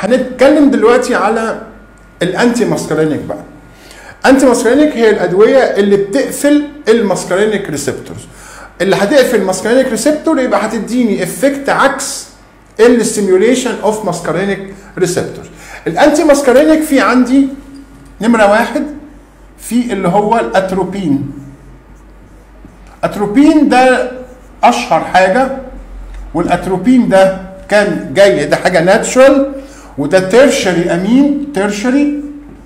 هنتكلم دلوقتي على الانتي ماسكارينيك بقى انتي ماسكارينيك هي الادويه اللي بتقفل الماسكارينيك ريسبتورز اللي هتقفل الماسكارينيك ريسبتور يبقى هتديني افكت عكس الستيميوليشن اوف ماسكارينيك ريسبتور الانتي ماسكارينيك في عندي نمره واحد في اللي هو الاتروبين اتروبين ده اشهر حاجه والاتروبين ده كان جاي ده حاجه ناتشرال وده تيرشري امين تيرشري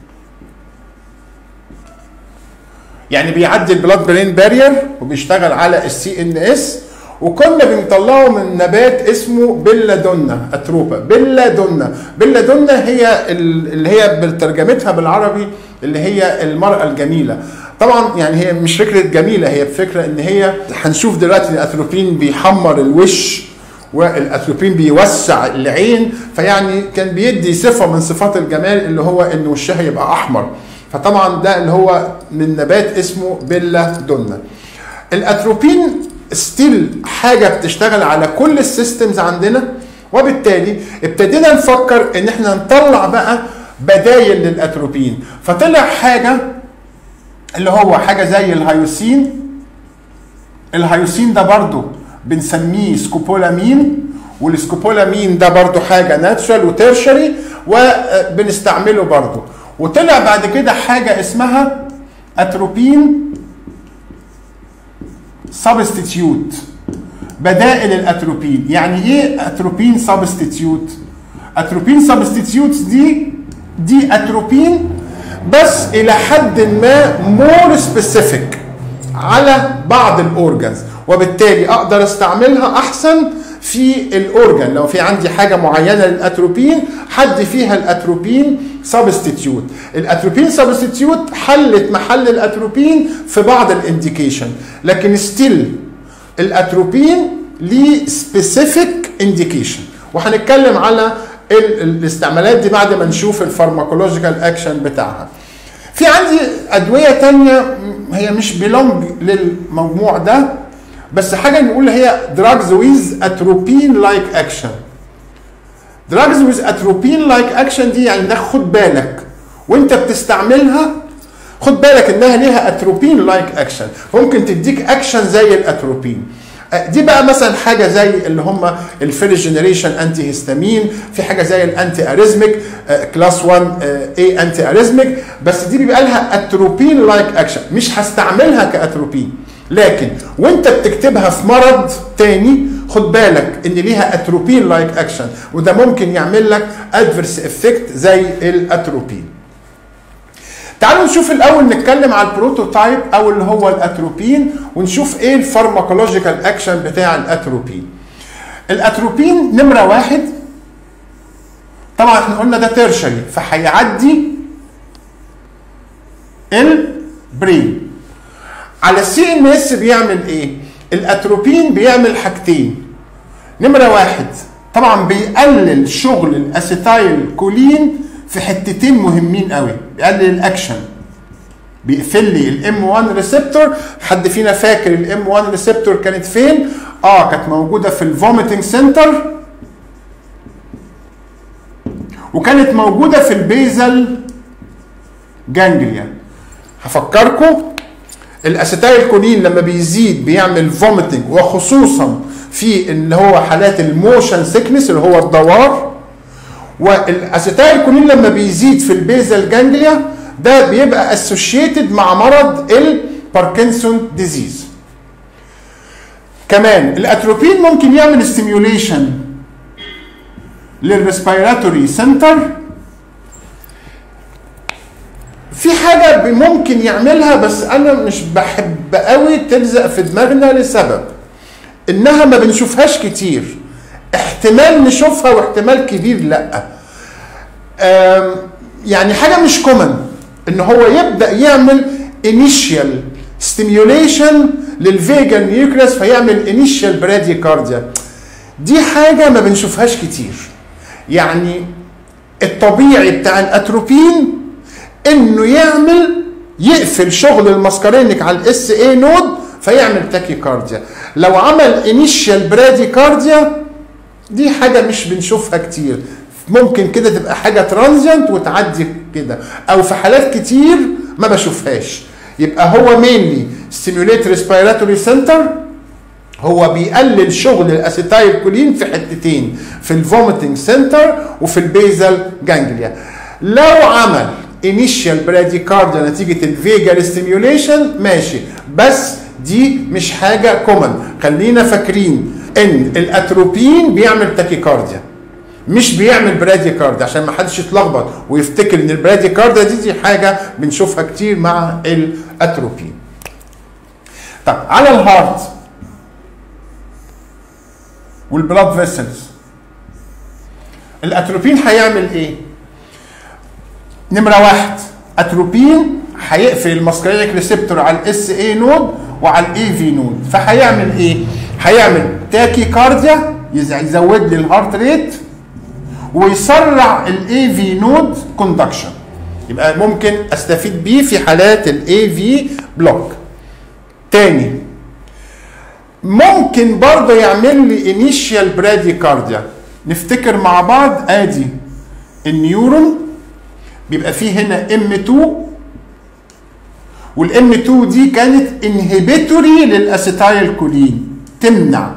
يعني بيعدي البلاد برين بارير وبيشتغل على السي ان اس وكنا بنطلعه من نبات اسمه بيلادونا اتروبا بيلادونا بيلادونا هي اللي هي بترجمتها بالعربي اللي هي المرأة الجميلة طبعا يعني هي مش فكرة جميلة هي فكرة ان هي هنشوف دلوقتي الاتروبين بيحمر الوش والاتروبين بيوسع العين فيعني كان بيدي صفة من صفات الجمال اللي هو ان وشها يبقى احمر فطبعا ده اللي هو من نبات اسمه بيلا دونا الاتروبين ستيل حاجه بتشتغل على كل السيستمز عندنا وبالتالي ابتدينا نفكر ان احنا نطلع بقى بدايل للاتروبين فطلع حاجه اللي هو حاجه زي الهيوسين الهيوسين ده برضو بنسميه سكوبولامين والسكوبولامين ده برضو حاجه ناتشرال وتيرشري وبنستعمله برضو وطلع بعد كده حاجه اسمها اتروبين سبستيتيوت بدائل الاتروبين يعني ايه اتروبين سبستيتيوت اتروبين سبستيتيوت دي دي اتروبين بس الى حد ما مور سبيسيفيك على بعض الاورجنز وبالتالي اقدر استعملها احسن في الاورجن لو في عندي حاجه معينه للاتروبين حد فيها الاتروبين سبستيتيوت الاتروبين سبستيتيوت حلت محل الاتروبين في بعض الانديكيشن لكن ستيل الاتروبين ليه سبيسيفيك انديكيشن وهنتكلم على الاستعمالات دي بعد ما نشوف الفارماكولوجيكال اكشن بتاعها في عندي ادويه تانية هي مش بيلونج للمجموع ده بس حاجه نقول هي drugs with atropine like action drugs with atropine like action دي يعني ده خد بالك وانت بتستعملها خد بالك انها ليها اتروبين لايك اكشن ممكن تديك اكشن زي الاتروبين دي بقى مثلا حاجه زي اللي هم الفيرست جنريشن انتي هيستامين في حاجه زي الانتي اريزميك كلاس 1 اي انتي اريزميك بس دي بيبقى لها اتروبين لايك اكشن مش هستعملها كاتروبين لكن وانت بتكتبها في مرض تاني خد بالك ان ليها اتروبين لايك اكشن وده ممكن يعمل لك ادفرس افكت زي الاتروبين تعالوا نشوف الاول نتكلم على البروتوتايب او اللي هو الاتروبين ونشوف ايه الفارماكولوجيكال اكشن بتاع الاتروبين الاتروبين نمره واحد طبعا احنا قلنا ده تيرشري فهيعدي البرين على السي ان اس بيعمل ايه الاتروبين بيعمل حاجتين نمره واحد طبعا بيقلل شغل الاسيتايل كولين في حتتين مهمين قوي بيقلل الاكشن بيقفل لي الام 1 ريسبتور حد فينا فاكر الام 1 ريسبتور كانت فين اه كانت موجوده في الفوميتنج سنتر وكانت موجوده في البيزل جانجليا هفكركم الاسيتايل كولين لما بيزيد بيعمل فوميتنج وخصوصا في اللي هو حالات الموشن سيكنس اللي هو الدوار والاسيتايل كولين لما بيزيد في البيزل جانجليا ده بيبقى اسوشيتد مع مرض الباركنسون ديزيز كمان الاتروبين ممكن يعمل ستيميوليشن للريسبيراتوري سنتر في حاجة ممكن يعملها بس أنا مش بحب قوي تلزق في دماغنا لسبب إنها ما بنشوفهاش كتير احتمال نشوفها واحتمال كبير لأ يعني حاجة مش كومن إن هو يبدأ يعمل انيشيال ستيميوليشن للفيجن نيوكليس فيعمل انيشيال براديكارديا دي حاجة ما بنشوفهاش كتير يعني الطبيعي بتاع الاتروبين انه يعمل يقفل شغل الماسكارينيك على الاس اي نود فيعمل تاكيكارديا لو عمل انيشيال براديكارديا دي حاجه مش بنشوفها كتير ممكن كده تبقى حاجه ترانزيانت وتعدي كده او في حالات كتير ما بشوفهاش يبقى هو مينلي ستيموليت ريسبيراتوري سنتر هو بيقلل شغل الاسيتايل كولين في حتتين في الفوميتنج سنتر وفي البيزل جانجليا لو عمل انيشال براديكارديا نتيجه الفيجال ستيميوليشن ماشي بس دي مش حاجه كومن خلينا فاكرين ان الاتروبين بيعمل تاكيكارديا مش بيعمل براديكارديا عشان ما حدش يتلخبط ويفتكر ان البراديكارديا دي دي حاجه بنشوفها كتير مع الاتروبين طب على الهارت والبلاد فيسلز الاتروبين هيعمل ايه؟ نمره واحد اتروبين هيقفل الماسكارينيك ريسبتور على الاس اي نود وعلى الاي في نود فهيعمل ايه؟ هيعمل تاكي كارديا يزود لي الهارت ريت ويسرع الاي في نود كوندكشن يبقى ممكن استفيد بيه في حالات الاي في بلوك تاني ممكن برضه يعمل لي انيشيال براديكارديا نفتكر مع بعض ادي النيورون بيبقى فيه هنا ام 2 والام 2 دي كانت انهبيتوري للاسيتايل كولين تمنع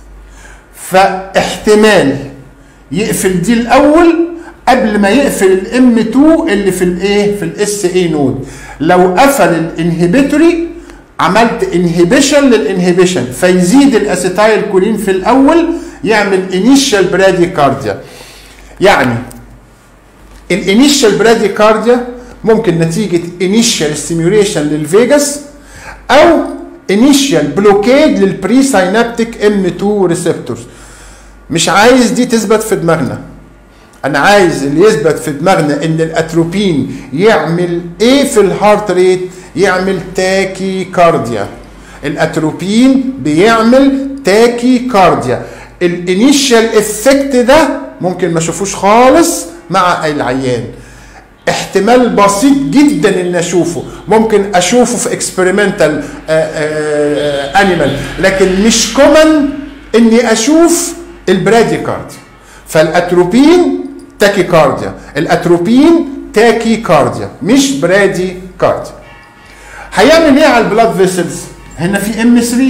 فاحتمال يقفل دي الاول قبل ما يقفل الام 2 اللي في الايه في الاس اي نود لو قفل الانهبيتوري عملت انهبيشن للانهبيشن فيزيد الاسيتايل كولين في الاول يعمل انيشال براديكارديا يعني الانيشال براديكارديا ممكن نتيجه انيشال ستيميوليشن للفيجاس او انيشال بلوكيد للبري ساينابتيك ام 2 ريسبتورز مش عايز دي تثبت في دماغنا انا عايز اللي يثبت في دماغنا ان الاتروبين يعمل ايه في الهارت ريت يعمل تاكي كارديا الاتروبين بيعمل تاكي كارديا الانيشال افكت ده ممكن ما اشوفوش خالص مع العيان احتمال بسيط جدا ان اشوفه ممكن اشوفه في اكسبيرمنتال انيمال لكن مش كومن اني اشوف البراديكارديا فالاتروبين تاكي كارديا الاتروبين تاكي كارديا مش برادي كارديا هيعمل ايه على البلاد فيسلز هنا في ام 3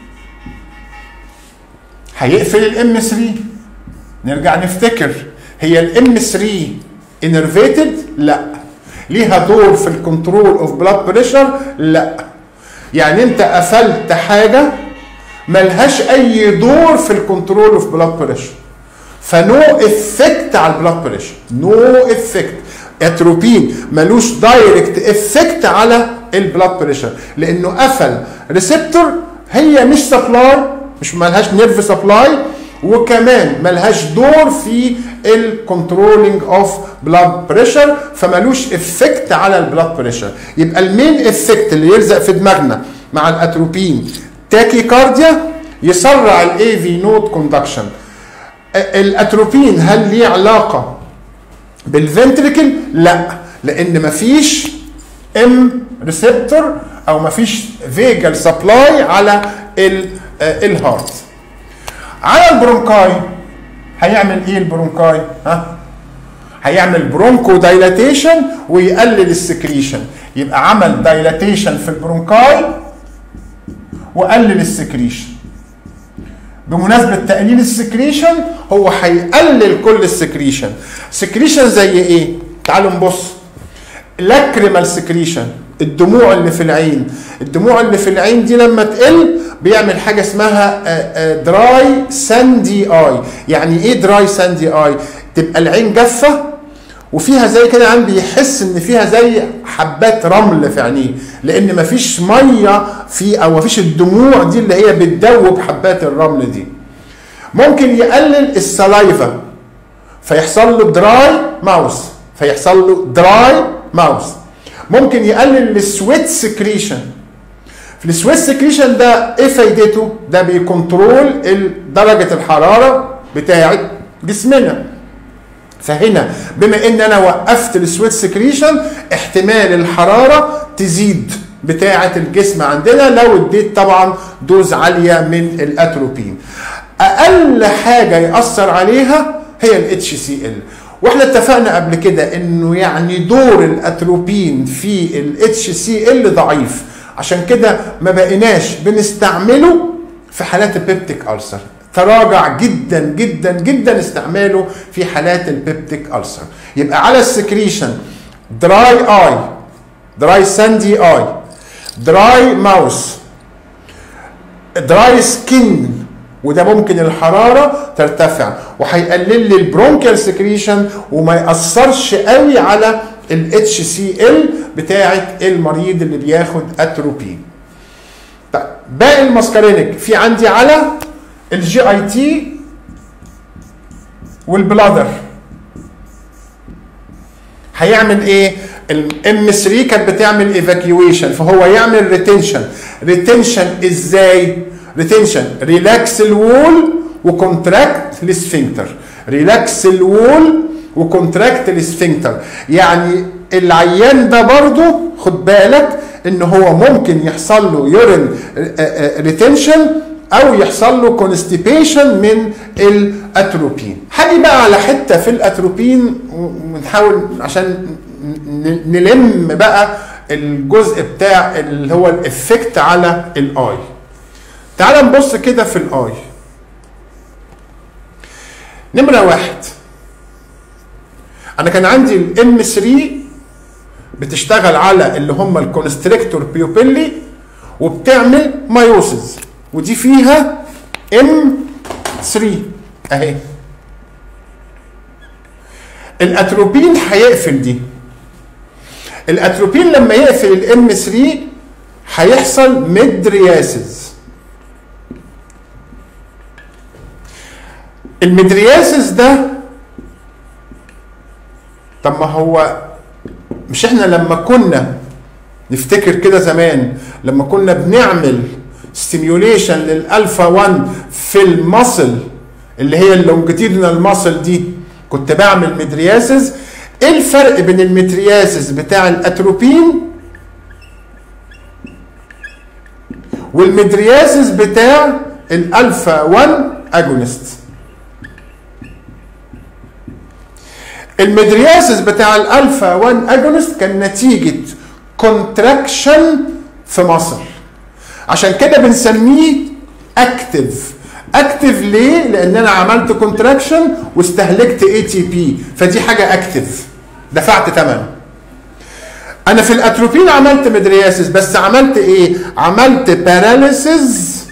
هيقفل الام 3 نرجع نفتكر هي الام 3 انرفيتد لا ليها دور في الكنترول اوف بلاد بريشر لا يعني انت قفلت حاجه ملهاش اي دور في الكنترول اوف بلاد بريشر فنو افكت على البلاد بريشر نو افكت اتروبين ملوش دايركت افكت على البلاد بريشر لانه قفل ريسبتور هي مش سبلاي مش ملهاش نيرف سبلاي وكمان ملهاش دور في الكنترولينج اوف بلاد بريشر فملوش افكت على البلاد بريشر يبقى المين افكت اللي يلزق في دماغنا مع الاتروبين تاكي كارديا يسرع الاي في نود كوندكشن الاتروبين هل ليه علاقه بالفنتريكل لا لان مفيش ام ريسبتور او مفيش فيجال سبلاي على الهارت على البرونكاي هيعمل ايه البرونكاي ها هيعمل برونكو دايلاتيشن ويقلل السكريشن يبقى عمل دايلاتيشن في البرونكاي وقلل السكريشن بمناسبة تقليل السكريشن هو هيقلل كل السكريشن سكريشن زي ايه تعالوا نبص لاكريمال سكريشن الدموع اللي في العين الدموع اللي في العين دي لما تقل بيعمل حاجة اسمها دراي ساندي اي يعني ايه دراي ساندي اي تبقى العين جافة وفيها زي كده عم بيحس ان فيها زي حبات رمل في عينيه لان مفيش ميه في او مفيش الدموع دي اللي هي بتدوب حبات الرمل دي ممكن يقلل السلايفا فيحصل له دراي ماوس فيحصل له دراي ماوس ممكن يقلل السويت سكريشن في السويت سكريشن ده ايه فايدته ده بيكنترول درجه الحراره بتاعه جسمنا فهنا بما ان انا وقفت السويت سكريشن احتمال الحراره تزيد بتاعه الجسم عندنا لو اديت طبعا دوز عاليه من الاتروبين اقل حاجه ياثر عليها هي الاتش سي ال واحنا اتفقنا قبل كده انه يعني دور الاتروبين في الاتش سي ال ضعيف عشان كده ما بقيناش بنستعمله في حالات البيبتيك ألسر تراجع جدا جدا جدا استعماله في حالات البيبتيك ألسر يبقى على السكريشن دراي اي دراي ساندي اي دراي ماوس دراي سكين وده ممكن الحراره ترتفع وهيقلل لي البرونكيال سكريشن وما ياثرش قوي على الاتش سي ال بتاعه المريض اللي بياخد اتروبين طيب باقي الماسكارينيك في عندي على الجي اي تي والبلادر هيعمل ايه الام 3 كانت بتعمل ايفاكيويشن فهو يعمل ريتنشن ريتنشن ازاي ريتنشن ريلاكس الوول وكونتراكت السفنكتر ريلاكس الوول وكونتراكت السفنكتر يعني العيان ده برضه خد بالك ان هو ممكن يحصل له يورين ريتنشن او يحصل له كونستيبيشن من الاتروبين هاجي بقى على حته في الاتروبين ونحاول عشان نلم بقى الجزء بتاع اللي هو الافكت على الاي تعال نبص كده في الاي نمرة واحد انا كان عندي الام 3 بتشتغل على اللي هم الكونستريكتور بيوبيلي وبتعمل مايوسز ودي فيها ام 3 اهي الاتروبين هيقفل دي الاتروبين لما يقفل الام 3 هيحصل ميدرياسز المدرياسس ده طب ما هو مش احنا لما كنا نفتكر كده زمان لما كنا بنعمل ستيميوليشن للالفا 1 في المصل اللي هي اللونجيتيودنال ماسل دي كنت بعمل مدرياسس ايه الفرق بين المترياسس بتاع الاتروبين والمدرياسس بتاع الالفا 1 اجونست المدرياسس بتاع الالفا 1 اجونست كان نتيجه كونتراكشن في مصر عشان كده بنسميه اكتف اكتف ليه لان انا عملت كونتراكشن واستهلكت اي تي بي فدي حاجه اكتف دفعت ثمن انا في الاتروبين عملت مدرياسس بس عملت ايه عملت باراليسيس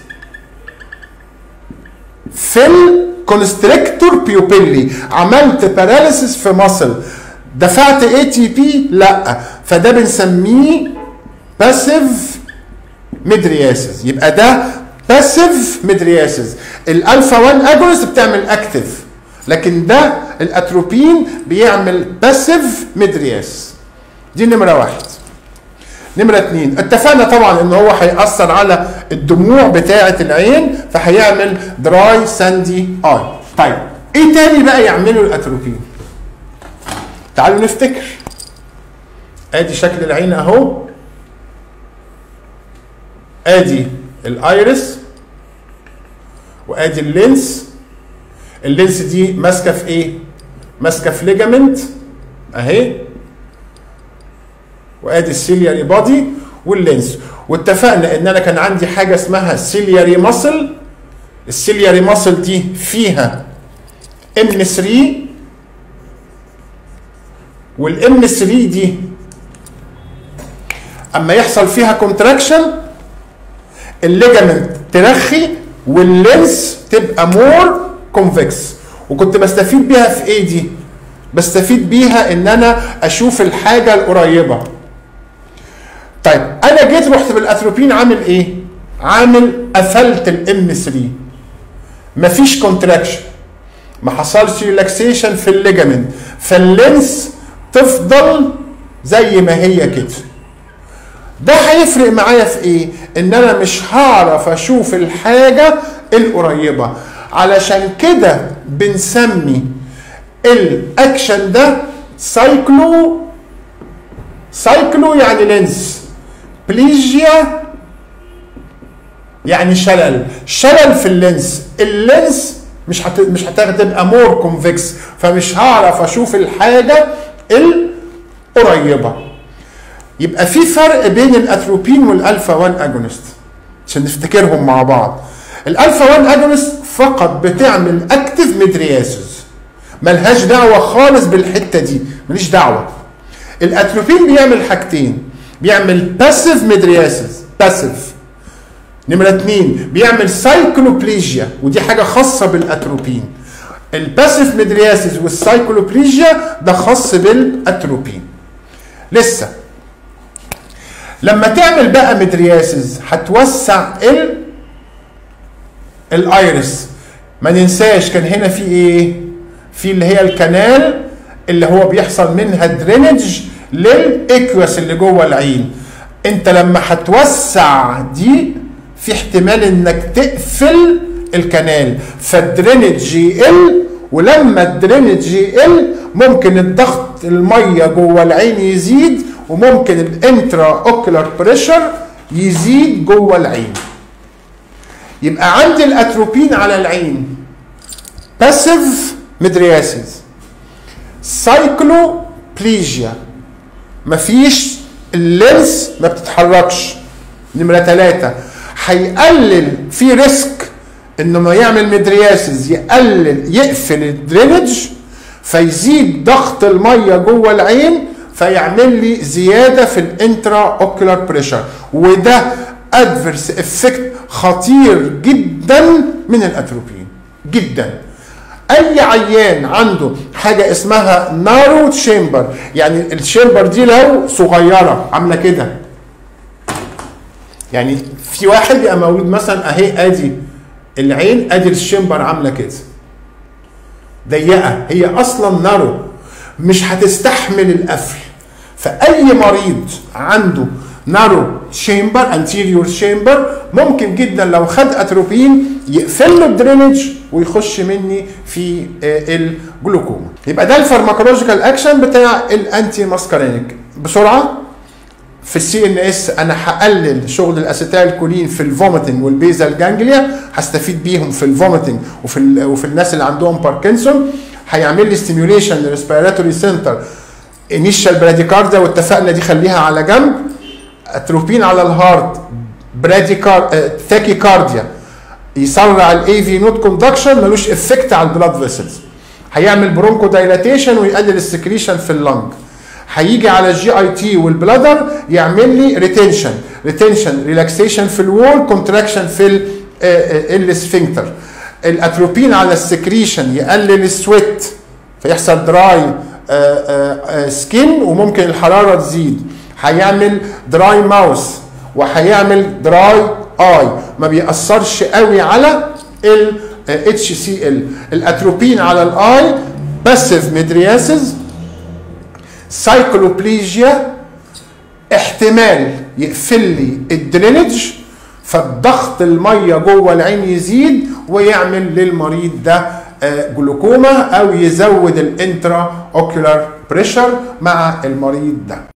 في الكونستريكتور بيوبيلي عملت باراليسيس في مصل دفعت اي تي بي لا فده بنسميه باسيف مدرياسس يبقى ده باسيف مدرياسس الالفا 1 اجونست بتعمل اكتف لكن ده الاتروبين بيعمل باسيف مدرياس دي نمره واحد نمرة اتنين اتفقنا طبعا ان هو هيأثر على الدموع بتاعة العين فهيعمل دراي ساندي اي طيب ايه تاني بقى يعمله الاتروبين تعالوا نفتكر ادي شكل العين اهو ادي الايرس وادي اللينس اللينس دي ماسكه في ايه ماسكه في ليجامنت اهي وادي السيلياري بادي واللينس واتفقنا ان انا كان عندي حاجه اسمها سيلياري ماسل السيلياري ماسل دي فيها ام 3 والام 3 دي اما يحصل فيها كونتراكشن الليجامنت ترخي واللينس تبقى مور كونفكس وكنت بستفيد بيها في ايه دي بستفيد بيها ان انا اشوف الحاجه القريبه طيب انا جيت رحت بالاتروبين عامل ايه عامل قفلت الام 3 مفيش كونتراكشن ما حصلش ريلاكسيشن في الليجامنت فاللينس تفضل زي ما هي كده ده هيفرق معايا في ايه ان انا مش هعرف اشوف الحاجه القريبه علشان كده بنسمي الاكشن ده سايكلو سايكلو يعني لينس بليجيا يعني شلل شلل في اللينس اللينس مش هت... مش هتبقى مور كونفكس فمش هعرف اشوف الحاجه القريبه يبقى في فرق بين الاتروبين والالفا 1 اجونست عشان نفتكرهم مع بعض الالفا 1 اجونست فقط بتعمل اكتف مدرياسز ملهاش دعوه خالص بالحته دي ماليش دعوه الاتروبين بيعمل حاجتين بيعمل باسيف مدرياسز باسيف نمرة اتنين بيعمل سايكلوبليجيا ودي حاجة خاصة بالاتروبين الباسيف مدرياسيس والسايكلوبليجيا ده خاص بالاتروبين لسه لما تعمل بقى مدرياسيس هتوسع ال الايرس ما ننساش كان هنا في ايه في اللي هي الكنال اللي هو بيحصل منها درينج للاكوس اللي جوه العين انت لما هتوسع دي في احتمال انك تقفل الكنال فالدرينج يقل ولما الدرينج يقل ممكن الضغط الميه جوه العين يزيد وممكن الانترا اوكولار بريشر يزيد جوه العين يبقى عندي الاتروبين على العين باسيف مدرياسيس سايكلوبليجيا مفيش اللينس ما بتتحركش نمرة ثلاثة هيقلل في ريسك انه ما يعمل مدرياسيس يقلل يقفل الدرينج فيزيد ضغط الميه جوه العين فيعمل لي زياده في الانترا اوكولار بريشر وده ادفرس افكت خطير جدا من الاتروبين جدا اي عيان عنده حاجه اسمها نارو تشامبر يعني الشامبر دي لو صغيره عامله كده يعني في واحد بيبقى مولود مثلا اهي ادي العين ادي الشمبر عامله كده ضيقه هي اصلا نارو مش هتستحمل القفل فاي مريض عنده نارو شامبر انتيريور شامبر ممكن جدا لو خد اتروبين يقفل له الدرينج ويخش مني في الجلوكوما يبقى ده الفارماكولوجيكال اكشن بتاع الانتي ماسكارينيك بسرعه في السي ان اس انا هقلل شغل الاسيتال كولين في الفوميتنج والبيزال جانجليا هستفيد بيهم في الفوميتنج وفي وفي الناس اللي عندهم باركنسون هيعمل لي ستيميوليشن للريسبيراتوري سنتر انيشال براديكارديا واتفقنا دي خليها على جنب اتروبين على الهارت براديكار ثاكيكارديا يسرع الاي في نوت كوندكشن ملوش افكت على البلاد فيسلز هيعمل برونكو دايلاتيشن ويقلل السكريشن في اللنج هيجي على الجي اي تي والبلادر يعمل لي ريتنشن ريتنشن ريلاكسيشن في الوول كونتراكشن في السفنكتر الاتروبين على السكريشن يقلل السويت فيحصل دراي سكين وممكن الحراره تزيد هيعمل دراي ماوس وهيعمل دراي اي ما بيأثرش قوي على ال اتش سي ال الاتروبين على الاي باسيف ميدرياسيس سايكلوبليجيا احتمال يقفل لي الدرينج فالضغط الميه جوه العين يزيد ويعمل للمريض ده جلوكوما او يزود الانترا اوكولار بريشر مع المريض ده